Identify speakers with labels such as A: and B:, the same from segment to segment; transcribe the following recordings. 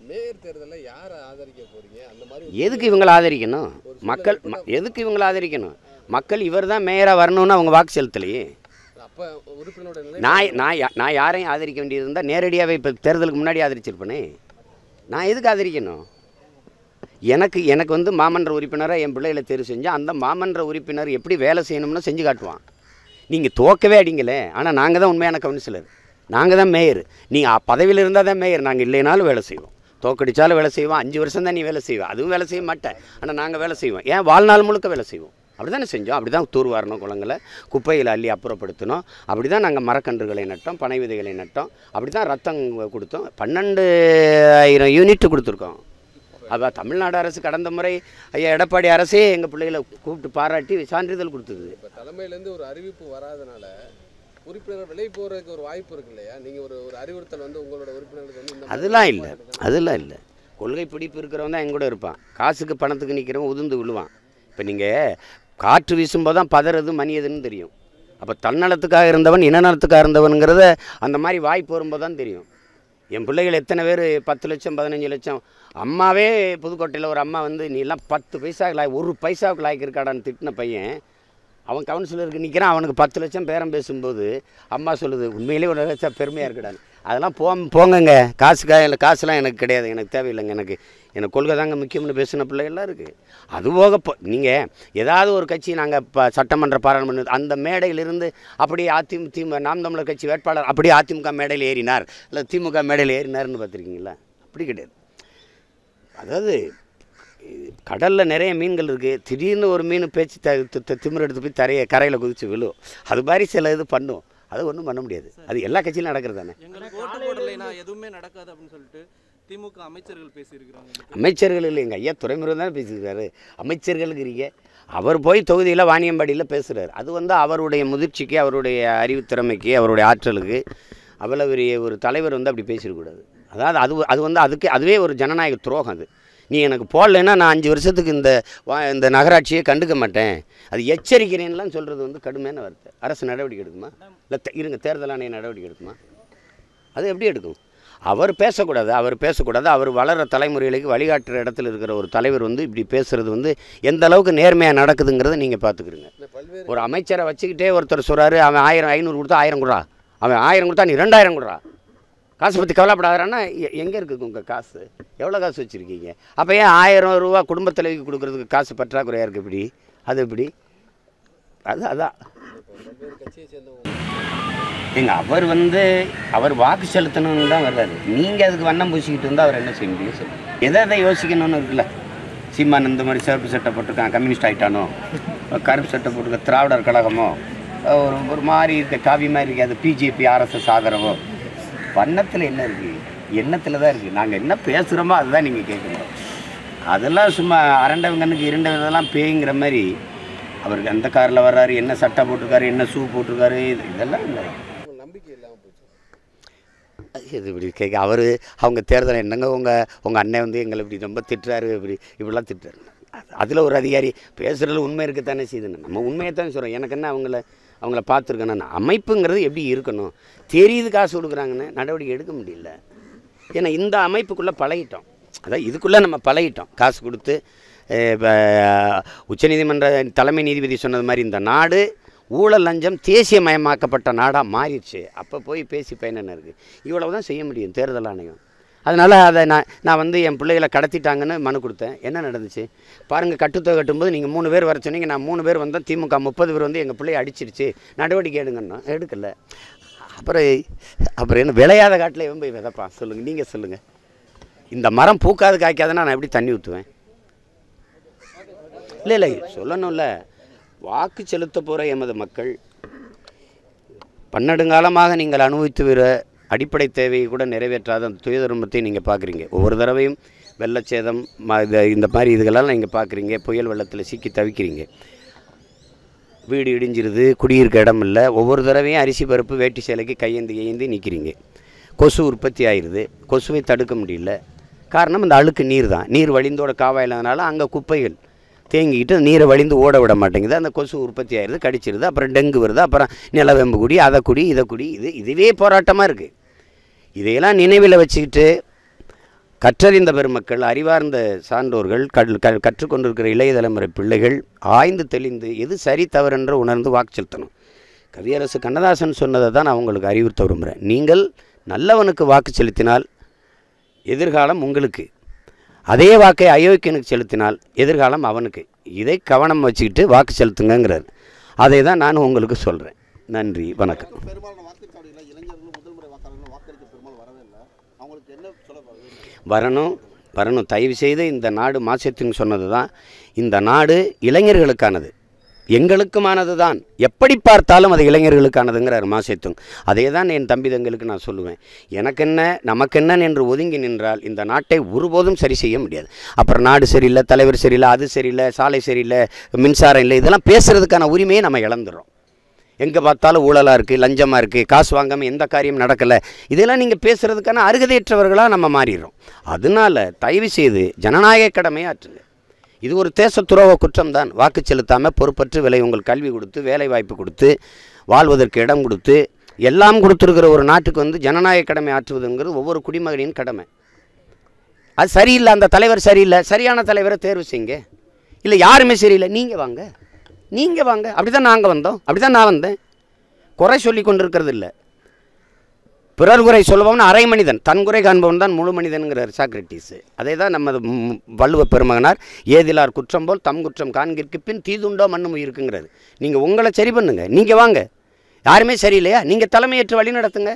A: mayor தேர்தலில் யாரை ஆதரிக்க போறீங்க அந்த மாதிரி
B: எதுக்கு இவங்களை ஆதரிக்கணும் மக்கள் ம- எதுக்கு இவங்களை ஆதரிக்கணும் மக்கள் இவர் தான் மேயராக வரணும்னு அவங்க வாக்கு செலுத்தலையே
A: அப்ப உறுப்பினரோட நிலை
B: நான் நான் யா- நான் யாரையும் ஆதரிக்க வேண்டியது இருந்தால் நேரடியாகவே இப்போ தேர்தலுக்கு முன்னாடி ஆதரிச்சிருப்பேனே நான் எதுக்கு ஆதரிக்கணும் எனக்கு எனக்கு வந்து மாமன்ற உறுப்பினராக என் பிள்ளைகளை தேர்வு செஞ்சால் அந்த மாமன்ற உறுப்பினர் எப்படி வேலை செய்யணும்னு செஞ்சு காட்டுவான் நீங்கள் தோக்கவே அடிங்களே ஆனால் நாங்கள் தான் உண்மையான கவுன்சிலர் நாங்கள் தான் மேயர் நீங்கள் பதவியில் இருந்தால் தான் மேயர் நாங்கள் இல்லைனாலும் வேலை செய்வோம் தோக்கடிச்சாலும் வேலை செய்வோம் அஞ்சு வருஷம் தான் நீ வேலை செய்வோம் அதுவும் வேலை செய்ய மாட்டேன் ஆனால் நாங்கள் வேலை செய்வோம் ஏன் வாழ்நாள் முழுக்க வேலை செய்வோம் அப்படி தானே செஞ்சோம் அப்படி தான் தூர் வாரணும் குளங்களை குப்பையில் அள்ளி அப்புறப்படுத்தணும் அப்படி தான் நாங்கள் மரக்கன்றுகளை நட்டோம் பனை விதைகளை நட்டோம் அப்படி தான் ரத்தம் கொடுத்தோம் பன்னெண்டு ஆயிரம் யூனிட் கொடுத்துருக்கோம் அப்போ தமிழ்நாடு அரசு கடந்த முறை ஐயா எடப்பாடி அரசே எங்கள் பிள்ளைகளை கூப்பிட்டு பாராட்டி சான்றிதழ் கொடுத்தது
A: இப்போ தலைமையிலேருந்து ஒரு அறிவிப்பு வராதனால உறுப்பினர் விலை போறதுக்கு ஒரு வாய்ப்பு இருக்கு இல்லையா நீங்க ஒரு ஒரு அறிவுறுத்தல் வந்து உங்களோட உறுப்பினர்களுக்கு வந்து இந்த மாதிரி
B: அதெல்லாம் இல்லை அதெல்லாம் இல்லை கொள்கை பிடிப்பு இருக்கிறவன் தான் என் கூட இருப்பான் காசுக்கு பணத்துக்கு நிற்கிறவன் உதிர்ந்து விழுவான் இப்போ நீங்கள் காற்று வீசும்போது தான் பதறது மணியதுன்னு தெரியும் அப்போ தன்னலத்துக்காக இருந்தவன் இனநலத்துக்காக இருந்தவனுங்கிறத அந்த மாதிரி வாய்ப்பு வரும்போது தான் தெரியும் என் பிள்ளைகள் எத்தனை பேர் பத்து லட்சம் பதினஞ்சு லட்சம் அம்மாவே புதுக்கோட்டையில் ஒரு அம்மா வந்து நீ எல்லாம் பத்து பைசாவுக்கு லாய் ஒரு பைசாவுக்கு லாய்க்கு இருக்காடான்னு திட்டின பையன் அவன் கவுன்சிலருக்கு நிற்கிறான் அவனுக்கு பத்து லட்சம் பேரம் பேசும்போது அம்மா சொல்லுது உண்மையிலே ஒரு லட்சம் பெருமையாக இருக்குடான்னு அதெல்லாம் போ போங்கங்க காசுக்காக இல்லை காசுலாம் எனக்கு கிடையாது எனக்கு தேவையில்லைங்க எனக்கு எனக்கு கொள்கை தாங்க முக்கியம்னு பேசின பிள்ளைகள்லாம் இருக்குது அது போக இப்போ நீங்கள் ஏதாவது ஒரு கட்சி நாங்கள் இப்போ சட்டமன்ற பாராளுமன்ற அந்த மேடையிலிருந்து அப்படியே அதிமுக திமுக நாம் தமிழர் கட்சி வேட்பாளர் அப்படியே அதிமுக மேடையில் ஏறினார் இல்லை திமுக மேடையில் ஏறினார்னு பார்த்துருக்கீங்களா அப்படி கிடையாது அதாவது கடலில் நிறைய மீன்கள் இருக்குது திடீர்னு ஒரு மீன் பேச்சு த தி- தி- திமிரு எடுத்து போய் தரைய கரையில் குதிச்சு விழும் அது மாதிரி சில இது பண்ணும் அது ஒன்றும் பண்ண முடியாது அது எல்லா கட்சியிலும் நடக்கிறது தானே
C: எங்களுக்கு ஓட்டு போடலைன்னா எதுவுமே நடக்காது அப்படின்னு சொல்லிட்டு திமுக அமைச்சர்கள் பேசியிருக்கிறாங்க
B: அமைச்சர்கள் இல்லை எங்கள் ஐயா துறைமுருகன் தானே பேசியிருக்காரு அமைச்சர்களுங்கிறீங்க அவர் போய் தொகுதியில் வாணியம்பாடியில் பேசுகிறார் அது வந்து அவருடைய முதிர்ச்சிக்கு அவருடைய அறிவுத்திறமைக்கு அவருடைய ஆற்றலுக்கு அவ்வளோ பெரிய ஒரு தலைவர் வந்து அப்படி பேசிடக்கூடாது அதாவது அது அது வந்து அதுக்கு அதுவே ஒரு ஜனநாயக துரோகம் அது நீ எனக்கு போடலைன்னா நான் அஞ்சு வருஷத்துக்கு இந்த வா இந்த நகராட்சியை கண்டுக்க மாட்டேன் அது எச்சரிக்கிறேன்லாம் சொல்கிறது வந்து கடுமையான வார்த்தை அரசு நடவடிக்கை எடுக்குமா இல்லை தே- இருங்க தேர்தல் ஆணைய நடவடிக்கை எடுக்குமா அது எப்படி எடுக்கும் அவர் பேசக்கூடாது அவர் பேசக்கூடாது அவர் வளர தலைமுறைகளுக்கு வழிகாட்டுற இடத்துல இருக்கிற ஒரு தலைவர் வந்து இப்படி பேசுகிறது வந்து எந்த அளவுக்கு நேர்மையாக நடக்குதுங்கிறத நீங்கள் பார்த்துக்கிறீங்க
A: இந்த பல்வேறு
B: ஒரு அமைச்சரை வச்சுக்கிட்டே ஒருத்தர் சொல்கிறாரு அவன் ஆயிரம் ஐநூறு கொடுத்தா ஆயிரம் கொடுறா அவன் ஆயிரம் கொடுத்தா நீ ரெண்டாயிரம் கொடுறா காசு பற்றி கவலைப்படாதான்னா எங்கே இருக்குது உங்கள் காசு எவ்வளோ காசு வச்சுருக்கீங்க அப்போ ஏன் ஆயிரம் ரூபா குடும்ப தலைவிக்கு கொடுக்குறதுக்கு காசு பற்றாக்குறையாக இருக்குது எப்படி அது எப்படி அது அதான்
A: பல்வேறு கட்சியை சேர்ந்தவங்க
B: ஏங்க அவர் வந்து அவர் வாக்கு செலுத்தணும்னு தான் வர்றாரு நீங்கள் அதுக்கு வண்ணம் பூசிக்கிட்டு இருந்தால் அவர் என்ன செய்ய முடியும் சொல்லுங்க எதை எதை யோசிக்கணும்னு இருக்குல்ல சீமான் இந்த மாதிரி சிறப்பு சட்டை போட்டிருக்கான் கம்யூனிஸ்ட் ஆகிட்டானோ கருப்பு சட்டை போட்டிருக்க திராவிடர் கழகமோ ஒரு ஒரு மாதிரி இருக்க காவி மாதிரி இருக்கு அது பிஜேபி ஆர்எஸ்எஸ் ஆதரவோ வண்ணத்தில் என்ன இருக்குது எண்ணத்தில் தான் இருக்குது நாங்கள் என்ன பேசுகிறோமோ அதுதான் நீங்கள் கேட்கணும் அதெல்லாம் சும்மா அரண்டவங்கனுக்கு இரண்டு இதெல்லாம் பேய்ங்கிற மாதிரி அவருக்கு அந்த காரில் வர்றாரு என்ன சட்டை போட்டிருக்காரு என்ன ஷூ போட்டிருக்காரு இது- இதெல்லாம் இல்லை
A: உங்களுக்கு நம்பிக்கை இல்லாமல் போச்சு
B: இது இப்படி கேட்க அவர் அவங்க தேர்தல் என்னங்க உங்கள் உங்கள் அண்ணன் வந்து எங்களை இப்படி ரொம்ப திட்டுறாரு இப்படி இப்படிலாம் திட்டுறாரு அதில் ஒரு அதிகாரி பேசுகிறதுல உண்மை இருக்கத்தானே செய்யுதுன்னு நம்ம உண்மையை தான் சொல்கிறோம் எனக்கு என்ன அவங்கள அவங்கள பார்த்துருக்கேன் அமைப்புங்கிறது எப்படி இருக்கணும் தெரியுது காசு கொடுக்குறாங்கன்னு நடவடிக்கை எடுக்க முடியல ஏன்னா இந்த அமைப்புக்குள்ளே பழகிட்டோம் அதான் இதுக்குள்ளே நம்ம பழகிட்டோம் காசு கொடுத்து அஹ், இப்ப, உச்சநீதிமன்ற தலைமை நீதிபதி சொன்னது மாதிரி இந்த நாடு ஊழல் லஞ்சம் தேசியமயமாக்கப்பட்ட நாடாக மாறிடுச்சு அப்போ போய் பேசி பயன் என்ன இருக்குது இவ்வளவு தான் செய்ய முடியும் தேர்தல் ஆணையம் அதனால் அதை நான் நான் வந்து என் பிள்ளைகளை கடத்திட்டாங்கன்னு மனு கொடுத்தேன் என்ன நடந்துச்சு பாருங்கள் கட்டுத்தொகை கட்டும்போது நீங்கள் மூணு பேர் வர சொன்னீங்க நான் மூணு பேர் வந்தோம் திமுக முப்பது பேர் வந்து எங்கள் பிள்ளைய அடிச்சிருச்சு நடவடிக்கை எடுங்கன்னா எடுக்கல அப்புறம் அப்புறம் என்ன விளையாத காட்டில் எவன் போய் விதைப்பான் சொல்லுங்கள் நீங்கள் சொல்லுங்கள் இந்த மரம் பூக்காது காய்க்காதுன்னா நான் எப்படி தண்ணி ஊற்றுவேன் இல்லை இல்லை சொல்லணும்ல வாக்கு செலுத்த போகிற எமது மக்கள் பன்னெடுங்காலமாக நீங்கள் அனுபவித்து வர அடிப்படை தேவையை கூட நிறைவேற்றாத அந்த துயதுரம்பத்தை நீங்கள் பார்க்குறீங்க ஒவ்வொரு தடவையும் வெள்ளச்சேதம் ம இது இந்த மாதிரி இதுகளெல்லாம் நீங்கள் பார்க்குறீங்க புயல் வெள்ளத்தில் சிக்கி தவிக்கிறீங்க வீடு இடிஞ்சிருது குடியிருக்க இடம் இல்லை ஒவ்வொரு தடவையும் அரிசி பருப்பு வேட்டி சேலைக்கு கையேந்தி கையேந்தி நிற்கிறீங்க கொசு உற்பத்தி ஆயிடுது கொசுவை தடுக்க முடியல காரணம் இந்த அழுக்கு நீர் தான் நீர் வழிந்தோட காவாயில்லாதனால அங்கே குப்பைகள் தேங்கிக்கிட்டு நீரை வழிந்து ஓட விட மாட்டேங்குது அந்த கொசு உற்பத்தி ஆயிடுது கடிச்சிருது அப்புறம் டெங்கு வருது அப்புறம் நிலவேம்பு குடி அதை குடி இதை குடி இது இதுவே போராட்டமாக இருக்குது இதையெல்லாம் நினைவில் வச்சுக்கிட்டு கற்றறிந்த பெருமக்கள் அறிவார்ந்த சான்றோர்கள் கல் க கற்றுக்கொண்டிருக்கிற இளைய தலைமுறை பிள்ளைகள் ஆய்ந்து தெளிந்து எது சரி தவறென்று உணர்ந்து வாக்கு செலுத்தணும் கவியரசு கண்ணதாசன் சொன்னதை தான் நான் உங்களுக்கு அறிவுறுத்த விரும்புகிறேன் நீங்கள் நல்லவனுக்கு வாக்கு செலுத்தினால் எதிர்காலம் உங்களுக்கு அதே வாக்கை அயோக்கியனுக்கு செலுத்தினால் எதிர்காலம் அவனுக்கு இதை கவனம் வச்சுக்கிட்டு வாக்கு செலுத்துங்கங்கிறார் அதை தான் நான் உங்களுக்கு சொல்கிறேன் நன்றி வணக்கம்
D: பெரும்பாலான வாக்குச்சாவடிகளில் இளைஞர்களும் முதல் முறை வாக்காளர்களும் வாக்களிக்க பெரும்பாலும் வரவே இல்லை அவங்களுக்கு என்ன சொல்ல வருது
B: வரணும் வரணும் தயவு செய்து இந்த நாடு மாசத்துங்க சொன்னது தான் இந்த நாடு இளைஞர்களுக்கானது எங்களுக்குமானது தான் எப்படி பார்த்தாலும் அது இளைஞர்களுக்கானதுங்கிறார் மாசத்துங் அதே தான் என் தம்பி தங்களுக்கு நான் சொல்லுவேன் எனக்கென்ன நமக்கென்ன என்று ஒதுங்கி நின்றால் இந்த நாட்டை ஒருபோதும் சரி செய்ய முடியாது அப்புறம் நாடு சரியில்லை தலைவர் சரியில்லை அது சரியில்லை சாலை சரியில்லை மின்சாரம் இல்லை இதெல்லாம் பேசுகிறதுக்கான உரிமையை நம்ம இழந்துடுறோம் எங்கே பார்த்தாலும் ஊழலாக இருக்குது லஞ்சமாக இருக்குது காசு வாங்காமல் எந்த காரியம் நடக்கலை இதெல்லாம் நீங்கள் பேசுகிறதுக்கான அருகதையற்றவர்களாக நம்ம மாறிடுறோம் அதனால தயவு செய்து ஜனநாயக கடமையை ஆற்றுங்க இது ஒரு தேச துரோக குற்றம் தான் வாக்கு செலுத்தாமல் பொறுப்பற்று விலை உங்கள் கல்வி கொடுத்து வேலை வாய்ப்பு கொடுத்து வாழ்வதற்கு இடம் கொடுத்து எல்லாம் கொடுத்துருக்கிற ஒரு நாட்டுக்கு வந்து ஜனநாயக கடமை ஆற்றுவதுங்கிறது ஒவ்வொரு குடிமகனின் கடமை அது சரியில்லை அந்த தலைவர் சரியில்லை சரியான தலைவரை தேர்வு செய்யுங்க இல்லை யாருமே சரியில்லை நீங்கள் வாங்க நீங்கள் வாங்க அப்படி தான் நாங்கள் வந்தோம் அப்படி தான் நான் வந்தேன் குறை சொல்லி கொண்டிருக்கிறது இல்லை பிறர் குறை சொல்பவன் அரை மனிதன் தன் குறை காண்பவன் தான் முழு மனிதனுங்கிறார் சாக்ரட்டிஸ் அதே தான் நமது ம், வள்ளுவ பெருமகனார் ஏதிலார் குற்றம் போல் தம் குற்றம் காண்கிற்கு பின் தீதுண்டோ மண்ணும் இருக்குங்கிறது நீங்கள் உங்களை சரி பண்ணுங்க நீங்கள் வாங்க யாருமே சரியில்லையா நீங்கள் தலைமையேற்று வழி நடத்துங்க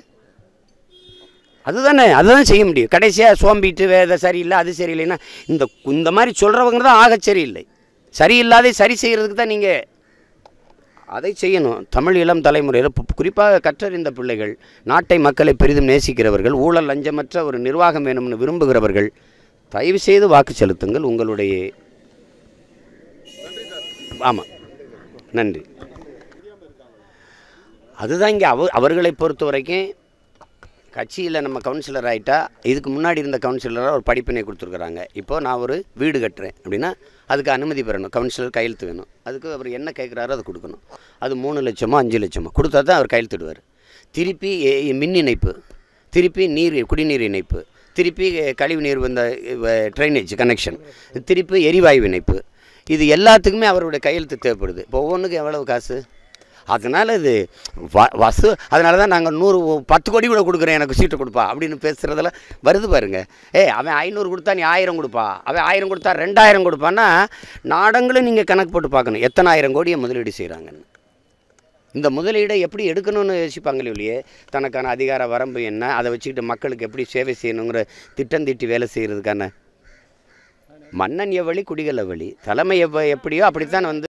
B: அதுதானே அதுதான் செய்ய முடியும் கடைசியாக சோம்பிட்டு வேத சரியில்லை அது சரியில்லைன்னா இந்த இந்த மாதிரி சொல்கிறவங்க தான் ஆக சரியில்லை சரியில்லாத சரி செய்கிறதுக்கு தான் நீங்கள் அதை செய்யணும் தமிழ் இளம் தலைமுறையில் பு- குறிப்பாக கற்றறிந்த பிள்ளைகள் நாட்டை மக்களை பெரிதும் நேசிக்கிறவர்கள் ஊழல் லஞ்சமற்ற ஒரு நிர்வாகம் வேணும்னு விரும்புகிறவர்கள் தயவு செய்து வாக்கு செலுத்துங்கள் உங்களுடைய ஆமாம் நன்றி அதுதான் இங்கே அவ அவர்களை பொறுத்த வரைக்கும் கட்சியில் நம்ம கவுன்சிலர் ஆகிட்டா இதுக்கு முன்னாடி இருந்த கவுன்சிலராக ஒரு படிப்பினை கொடுத்துருக்குறாங்க இப்போது நான் ஒரு வீடு கட்டுறேன் அப்படின்னா அதுக்கு அனுமதி பெறணும் கவுன்சிலர் கையெழுத்து வேணும் அதுக்கு அவர் என்ன கேட்குறாரோ அதை கொடுக்கணும் அது மூணு லட்சமோ அஞ்சு லட்சமோ கொடுத்தா தான் அவர் கையெழுத்திடுவார் திருப்பி எ- எ- மின் இணைப்பு திருப்பி நீர் குடிநீர் இணைப்பு திருப்பி எ, கழிவு நீர் வந்த ட்ரைனேஜ் கனெக்ஷன் திருப்பி எரிவாயு இணைப்பு இது எல்லாத்துக்குமே அவருடைய கையெழுத்து தேவைப்படுது இப்போ ஒவ்வொன்றுக்கும் எவ்வளவு காசு அதனால் இது வ வசு அதனால தான் நாங்கள் நூறு பத்து கோடி கூட கொடுக்குறேன் எனக்கு சீட்டு கொடுப்பா அப்படின்னு பேசுகிறதுல வருது பாருங்க ஏய் அவன் ஐநூறு கொடுத்தா நீ ஆயிரம் கொடுப்பா அவன் ஆயிரம் கொடுத்தா ரெண்டாயிரம் கொடுப்பான்னா நாடங்களும் நீங்கள் கணக்கு போட்டு பார்க்கணும் எத்தனை ஆயிரம் கோடியை முதலீடு செய்கிறாங்கன்னு இந்த முதலீடை எப்படி எடுக்கணும்னு யோசிப்பாங்களே ஒழிய தனக்கான அதிகார வரம்பு என்ன அதை வச்சுக்கிட்டு மக்களுக்கு எப்படி சேவை செய்யணுங்கிற திட்டம் தீட்டி வேலை செய்கிறதுக்கான மன்னன் எவ்வளி குடிகள் எவ்வளி தலைமை எவ்வ எப்படியோ அப்படித்தான் வந்து